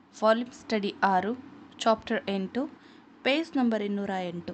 Volume study ಆರು chapter ಎಂಟು page number ಇನ್ನೂರ ಎಂಟು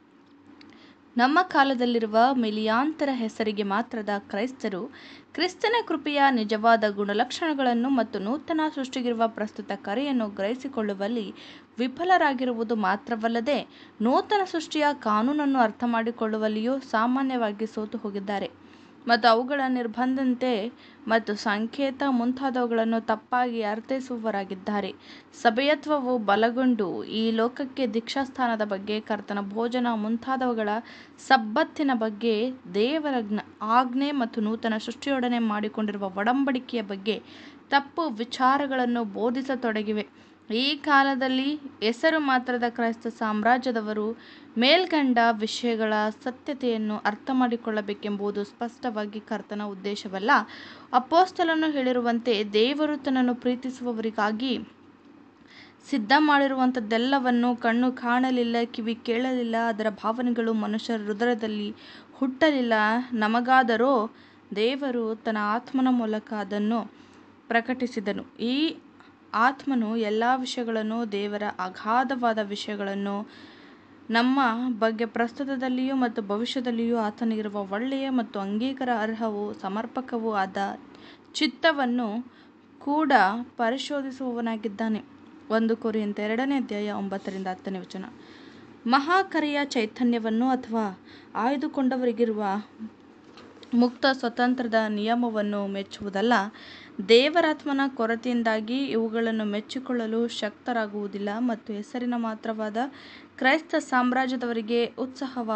ನಮ್ಮ ಕಾಲದಲ್ಲಿರುವ ಮಿಲಿಯಾಂತರ ಹೆಸರಿಗೆ ಮಾತ್ರದ ಕ್ರೈಸ್ತರು ಕ್ರಿಸ್ತನ ಕೃಪೆಯ ನಿಜವಾದ ಗುಣಲಕ್ಷಣಗಳನ್ನು ಮತ್ತು ನೂತನ ಸೃಷ್ಟಿಗಿರುವ ಪ್ರಸ್ತುತ ಕರೆಯನ್ನು ಗ್ರಹಿಸಿಕೊಳ್ಳುವಲ್ಲಿ ವಿಫಲರಾಗಿರುವುದು ಮಾತ್ರವಲ್ಲದೆ ನೂತನ ಸೃಷ್ಟಿಯ ಕಾನೂನನ್ನು ಅರ್ಥಮಾಡಿಕೊಳ್ಳುವಲ್ಲಿಯೂ ಸಾಮಾನ್ಯವಾಗಿ ಸೋತು ಹೋಗಿದ್ದಾರೆ ಮತ್ತು ಅವುಗಳ ನಿರ್ಬಂಧತೆ ಮತ್ತು ಸಂಕೇತ ಮುಂತಾದವುಗಳನ್ನು ತಪ್ಪಾಗಿ ಅರ್ಥೈಸುವವರಾಗಿದ್ದಾರೆ ಸಭೆಯತ್ವವು ಬಲಗೊಂಡು ಈ ಲೋಕಕ್ಕೆ ದೀಕ್ಷಾಸ್ನಾನದ ಬಗ್ಗೆ ಕರ್ತನ ಭೋಜನ ಮುಂತಾದವುಗಳ ಸಬ್ಬತ್ತಿನ ಬಗ್ಗೆ ದೇವರ ಆಜ್ಞೆ ಮತ್ತು ನೂತನ ಸೃಷ್ಟಿಯೊಡನೆ ಮಾಡಿಕೊಂಡಿರುವ ಒಡಂಬಡಿಕೆಯ ಬಗ್ಗೆ ತಪ್ಪು ವಿಚಾರಗಳನ್ನು ಬೋಧಿಸತೊಡಗಿವೆ ಈ ಕಾಲದಲ್ಲಿ ಹೆಸರು ಮಾತ್ರದ ಕ್ರೈಸ್ತ ಸಾಮ್ರಾಜ್ಯದವರು ಮೇಲ್ಕಂಡ ವಿಷಯಗಳ ಸತ್ಯತೆಯನ್ನು ಅರ್ಥಮಾಡಿಕೊಳ್ಳಬೇಕೆಂಬುದು ಸ್ಪಷ್ಟವಾಗಿ ಕರ್ತನ ಉದ್ದೇಶವಲ್ಲ ಅಪೊಸ್ತಲನು ಹೇಳಿರುವಂತೆ ದೇವರು ತನ್ನನ್ನು ಪ್ರೀತಿಸುವವರಿಗಾಗಿ ಸಿದ್ಧ ಮಾಡಿರುವಂಥದ್ದೆಲ್ಲವನ್ನು ಕಣ್ಣು ಕಾಣಲಿಲ್ಲ ಕಿವಿ ಕೇಳಲಿಲ್ಲ ಅದರ ಭಾವನೆಗಳು ಮನುಷ್ಯರ ಹೃದಯದಲ್ಲಿ ಹುಟ್ಟಲಿಲ್ಲ ನಮಗಾದರೋ ದೇವರು ತನ್ನ ಆತ್ಮನ ಮೂಲಕ ಅದನ್ನು ಪ್ರಕಟಿಸಿದನು ಈ ಆತ್ಮನು ಎಲ್ಲ ವಿಷಯಗಳನ್ನು ದೇವರ ಅಗಾಧವಾದ ವಿಷಯಗಳನ್ನು ನಮ್ಮ ಬಗ್ಗೆ ಪ್ರಸ್ತುತದಲ್ಲಿಯೂ ಮತ್ತು ಭವಿಷ್ಯದಲ್ಲಿಯೂ ಆತನಿಗಿರುವ ಒಳ್ಳೆಯ ಮತ್ತು ಅಂಗೀಕಾರ ಅರ್ಹವೂ ಸಮರ್ಪಕವೂ ಆದ ಚಿತ್ತವನ್ನು ಕೂಡ ಪರಿಶೋಧಿಸುವವನಾಗಿದ್ದಾನೆ ಒಂದು ಕೊರಿಂಥ ಎರಡನೇ ಅಧ್ಯಾಯ ಒಂಬತ್ತರಿಂದ ಹತ್ತನೇ ವಚನ ಮಹಾಕರೆಯ ಚೈತನ್ಯವನ್ನು ಅಥವಾ ಆಯ್ದುಕೊಂಡವರಿಗಿರುವ ಮುಕ್ತ ಸ್ವತಂತ್ರದ ನಿಯಮವನ್ನು ಮೆಚ್ಚುವುದಲ್ಲ ದೇವರಾತ್ಮನ ಕೊರತೆಯಿಂದಾಗಿ ಇವುಗಳನ್ನು ಮೆಚ್ಚಿಕೊಳ್ಳಲು ಶಕ್ತರಾಗುವುದಿಲ್ಲ ಮತ್ತು ಹೆಸರಿನ ಮಾತ್ರವಾದ ಕ್ರೈಸ್ತ ಸಾಮ್ರಾಜ್ಯದವರಿಗೆ ಉತ್ಸವ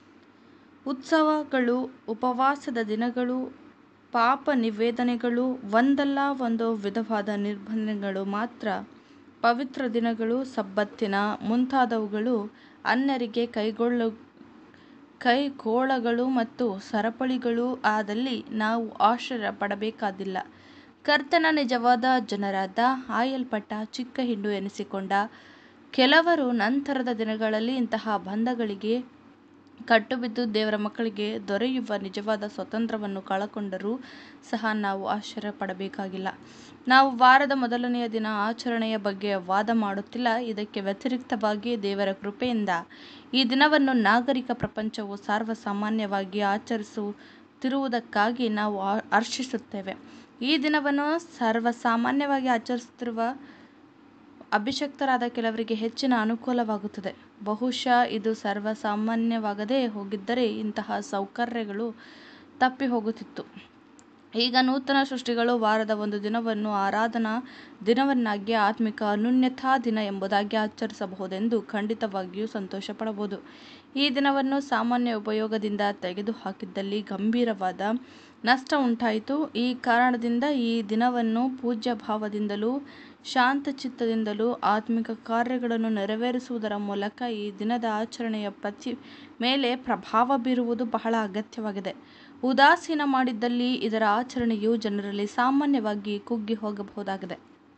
ಉತ್ಸವಗಳು ಉಪವಾಸದ ದಿನಗಳು ಪಾಪ ನಿವೇದನೆಗಳು ಒಂದಲ್ಲ ಒಂದು ವಿಧವಾದ ನಿರ್ಬಂಧಗಳು ಮಾತ್ರ ಪವಿತ್ರ ದಿನಗಳು ಸಬ್ಬತ್ತಿನ ಮುಂತಾದವುಗಳು ಅನ್ಯರಿಗೆ ಕೈಗೊಳ್ಳು ಕೈಗೋಳಗಳು ಮತ್ತು ಸರಪಳಿಗಳು ಆದಲ್ಲಿ ನಾವು ಆಶ್ಚರ್ಯ ಪಡಬೇಕಾದಿಲ್ಲ ಕರ್ತನ ನಿಜವಾದ ಜನರಾದ ಆಯಲ್ಪಟ್ಟ ಚಿಕ್ಕ ಹಿಂಡು ಎನಿಸಿಕೊಂಡ ಕೆಲವರು ನಂತರದ ದಿನಗಳಲ್ಲಿ ಇಂತಹ ಬಂಧಗಳಿಗೆ ಕಟ್ಟುಬಿದ್ದು ದೇವರ ಮಕ್ಕಳಿಗೆ ದೊರೆಯುವ ನಿಜವಾದ ಸ್ವಾತಂತ್ರ್ಯವನ್ನು ಕಳಕೊಂಡರೂ ಸಹ ನಾವು ಆಶ್ಚರ್ಯ ಪಡಬೇಕಾಗಿಲ್ಲ ನಾವು ವಾರದ ಮೊದಲನೆಯ ದಿನ ಆಚರಣೆಯ ಬಗ್ಗೆ ವಾದ ಮಾಡುತ್ತಿಲ್ಲ ಇದಕ್ಕೆ ವ್ಯತಿರಿಕ್ತವಾಗಿ ದೇವರ ಕೃಪೆಯಿಂದ ಈ ದಿನವನ್ನು ನಾಗರಿಕ ಪ್ರಪಂಚವು ಸರ್ವಸಾಮಾನ್ಯವಾಗಿ ಆಚರಿಸುತ್ತಿರುವುದಕ್ಕಾಗಿ ನಾವು ಹರ್ಷಿಸುತ್ತೇವೆ ಈ ದಿನವನ್ನು ಸರ್ವಸಾಮಾನ್ಯವಾಗಿ ಆಚರಿಸುತ್ತಿರುವ ಅಭಿಷಕ್ತರಾದ ಕೆಲವರಿಗೆ ಹೆಚ್ಚಿನ ಅನುಕೂಲವಾಗುತ್ತದೆ ಬಹುಶಃ ಇದು ಸರ್ವಸಾಮಾನ್ಯವಾಗದೇ ಹೋಗಿದ್ದರೆ ಇಂತಹ ಸೌಕರ್ಯಗಳು ತಪ್ಪಿ ಹೋಗುತ್ತಿತ್ತು ಈಗ ನೂತನ ಸೃಷ್ಟಿಗಳು ವಾರದ ಒಂದು ದಿನವನ್ನು ಆರಾಧನಾ ದಿನವನ್ನಾಗಿ ಆತ್ಮಿಕ ಅನ್ಯೂನ್ಯತಾ ದಿನ ಎಂಬುದಾಗಿ ಆಚರಿಸಬಹುದೆಂದು ಖಂಡಿತವಾಗಿಯೂ ಸಂತೋಷಪಡಬಹುದು ಈ ದಿನವನ್ನು ಸಾಮಾನ್ಯ ಉಪಯೋಗದಿಂದ ತೆಗೆದುಹಾಕಿದ್ದಲ್ಲಿ ಗಂಭೀರವಾದ ನಷ್ಟ ಉಂಟಾಯಿತು ಈ ಕಾರಣದಿಂದ ಈ ದಿನವನ್ನು ಪೂಜ್ಯ ಭಾವದಿಂದಲೂ ಶಾಂತಚಿತ್ತದಿಂದಲೂ ಆತ್ಮಿಕ ಕಾರ್ಯಗಳನ್ನು ನೆರವೇರಿಸುವುದರ ಮೂಲಕ ಈ ದಿನದ ಆಚರಣೆಯ ಪ್ರತಿ ಮೇಲೆ ಪ್ರಭಾವ ಬೀರುವುದು ಬಹಳ ಅಗತ್ಯವಾಗಿದೆ ಉದಾಸೀನ ಮಾಡಿದ್ದಲ್ಲಿ ಇದರ ಆಚರಣೆಯು ಜನರಲ್ಲಿ ಸಾಮಾನ್ಯವಾಗಿ ಕುಗ್ಗಿ ಹೋಗಬಹುದಾಗಿದೆ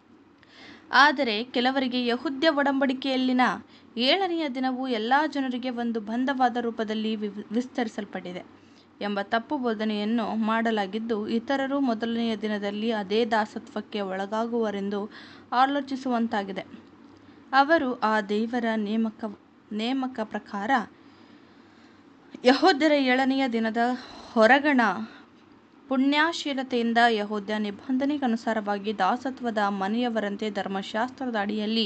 ಆದರೆ ಕೆಲವರಿಗೆ ಯಹುದ್ಯ ಒಡಂಬಡಿಕೆಯಲ್ಲಿನ ಏಳನೆಯ ದಿನವು ಎಲ್ಲ ಜನರಿಗೆ ಒಂದು ಬಂಧವಾದ ರೂಪದಲ್ಲಿ ವಿಸ್ತರಿಸಲ್ಪಟ್ಟಿದೆ ಎಂಬ ತಪ್ಪು ಬೋಧನೆಯನ್ನು ಮಾಡಲಾಗಿದ್ದು ಇತರರು ಮೊದಲನೆಯ ದಿನದಲ್ಲಿ ಅದೇ ದಾಸತ್ವಕ್ಕೆ ಒಳಗಾಗುವರೆಂದು ಆಲೋಚಿಸುವಂತಾಗಿದೆ ಅವರು ಆ ದೇವರ ನೇಮಕ ನೇಮಕ ಪ್ರಕಾರ ಯಹೋದ್ಯರ ಏಳನೆಯ ದಿನದ ಹೊರಗಣ ಪುಣ್ಯಶೀಲತೆಯಿಂದ ಯಹೋದ್ಯ ನಿಬಂಧನೆಗನುಸಾರವಾಗಿ ದಾಸತ್ವದ ಮನೆಯವರಂತೆ ಧರ್ಮಶಾಸ್ತ್ರದ ಅಡಿಯಲ್ಲಿ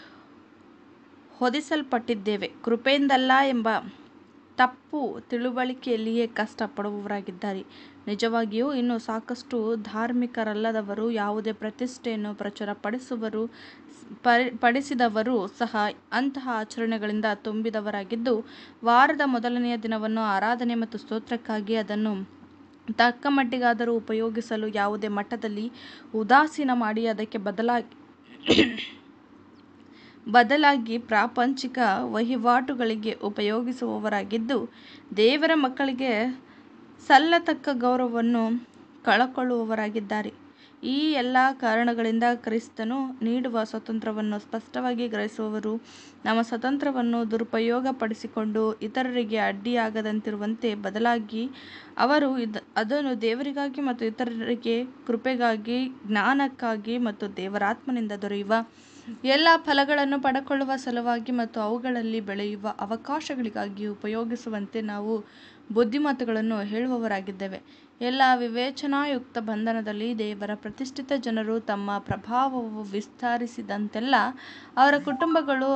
ಹೊದಿಸಲ್ಪಟ್ಟಿದ್ದೇವೆ ಕೃಪೆಯಿಂದಲ್ಲ ಎಂಬ ತಪ್ಪು ತಿಳುವಳಿಕೆಯಲ್ಲಿಯೇ ಕಷ್ಟಪಡುವವರಾಗಿದ್ದಾರೆ ನಿಜವಾಗಿಯೂ ಇನ್ನೂ ಸಾಕಷ್ಟು ಧಾರ್ಮಿಕರಲ್ಲದವರು ಯಾವುದೇ ಪ್ರತಿಷ್ಠೆಯನ್ನು ಪ್ರಚುರಪಡಿಸುವರು ಪಡಿಸಿದವರು ಸಹ ಅಂತಹ ಆಚರಣೆಗಳಿಂದ ತುಂಬಿದವರಾಗಿದ್ದು ವಾರದ ಮೊದಲನೆಯ ದಿನವನ್ನು ಆರಾಧನೆ ಮತ್ತು ಸ್ತೋತ್ರಕ್ಕಾಗಿ ಅದನ್ನು ತಕ್ಕ ಮಟ್ಟಿಗಾದರೂ ಉಪಯೋಗಿಸಲು ಯಾವುದೇ ಮಟ್ಟದಲ್ಲಿ ಉದಾಸೀನ ಮಾಡಿ ಅದಕ್ಕೆ ಬದಲಾಗಿ ಬದಲಾಗಿ ಪ್ರಾಪಂಚಿಕ ವಹಿವಾಟುಗಳಿಗೆ ಉಪಯೋಗಿಸುವವರಾಗಿದ್ದು ದೇವರ ಮಕ್ಕಳಿಗೆ ಸಲ್ಲತಕ್ಕ ಗೌರವವನ್ನು ಕಳಕೊಳ್ಳುವವರಾಗಿದ್ದಾರೆ ಈ ಎಲ್ಲ ಕಾರಣಗಳಿಂದ ಕ್ರಿಸ್ತನು ನೀಡುವ ಸ್ವಾತಂತ್ರ್ಯವನ್ನು ಸ್ಪಷ್ಟವಾಗಿ ಗ್ರಹಿಸುವವರು ನಮ್ಮ ಸ್ವಾತಂತ್ರ್ಯವನ್ನು ದುರುಪಯೋಗಪಡಿಸಿಕೊಂಡು ಇತರರಿಗೆ ಅಡ್ಡಿಯಾಗದಂತಿರುವಂತೆ ಬದಲಾಗಿ ಅವರು ಅದನ್ನು ದೇವರಿಗಾಗಿ ಮತ್ತು ಇತರರಿಗೆ ಕೃಪೆಗಾಗಿ ಜ್ಞಾನಕ್ಕಾಗಿ ಮತ್ತು ದೇವರಾತ್ಮನಿಂದ ದೊರೆಯುವ ಎಲ್ಲ ಫಲಗಳನ್ನು ಪಡೆದುಕೊಳ್ಳುವ ಸಲುವಾಗಿ ಮತ್ತು ಅವುಗಳಲ್ಲಿ ಬೆಳೆಯುವ ಅವಕಾಶಗಳಿಗಾಗಿ ಉಪಯೋಗಿಸುವಂತೆ ನಾವು ಬುದ್ಧಿಮಾತುಗಳನ್ನು ಹೇಳುವವರಾಗಿದ್ದೇವೆ. ಎಲ್ಲ ವಿವೇಚನಾಯುಕ್ತ ಬಂಧನದಲ್ಲಿ ದೇವರ ಪ್ರತಿಷ್ಠಿತ ಜನರು ತಮ್ಮ ಪ್ರಭಾವವು ವಿಸ್ತರಿಸಿದಂತೆಲ್ಲ ಅವರ ಕುಟುಂಬಗಳು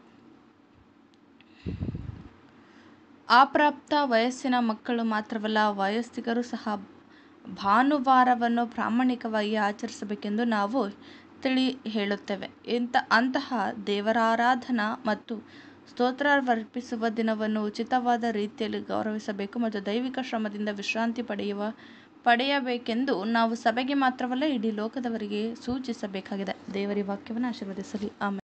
ಅಪ್ರಾಪ್ತ ವಯಸ್ಸಿನ ಮಕ್ಕಳು ಮಾತ್ರವಲ್ಲ, ವಯಸ್ಸಿಗರೂ ಸಹ ಭಾನುವಾರವನ್ನು ಪ್ರಾಮಾಣಿಕವಾಗಿ ಆಚರಿಸಬೇಕೆಂದು ನಾವು ತಿಳಿಹೇಳುತ್ತೇವೆ. ಅಂತಹ ದೇವರಾರಾಧನಾ ಮತ್ತು ಸ್ತೋತ್ರವರ್ಪಿಸುವ ದಿನವನ್ನು ಉಚಿತವಾದ ರೀತಿಯಲ್ಲಿ ಗೌರವಿಸಬೇಕು ಮತ್ತು ದೈವಿಕ ಶ್ರಮದಿಂದ ವಿಶ್ರಾಂತಿ ಪಡೆಯಬೇಕೆಂದು ನಾವು ಸಭೆಗೆ ಮಾತ್ರವಲ್ಲ, ಇಡೀ ಲೋಕದವರಿಗೆ ಸೂಚಿಸಬೇಕಾಗಿದೆ. ದೇವರು ಈ ವಾಕ್ಯವನ್ನು ಆಶೀರ್ವದಿಸಲಿ. ಆಮೆನ್.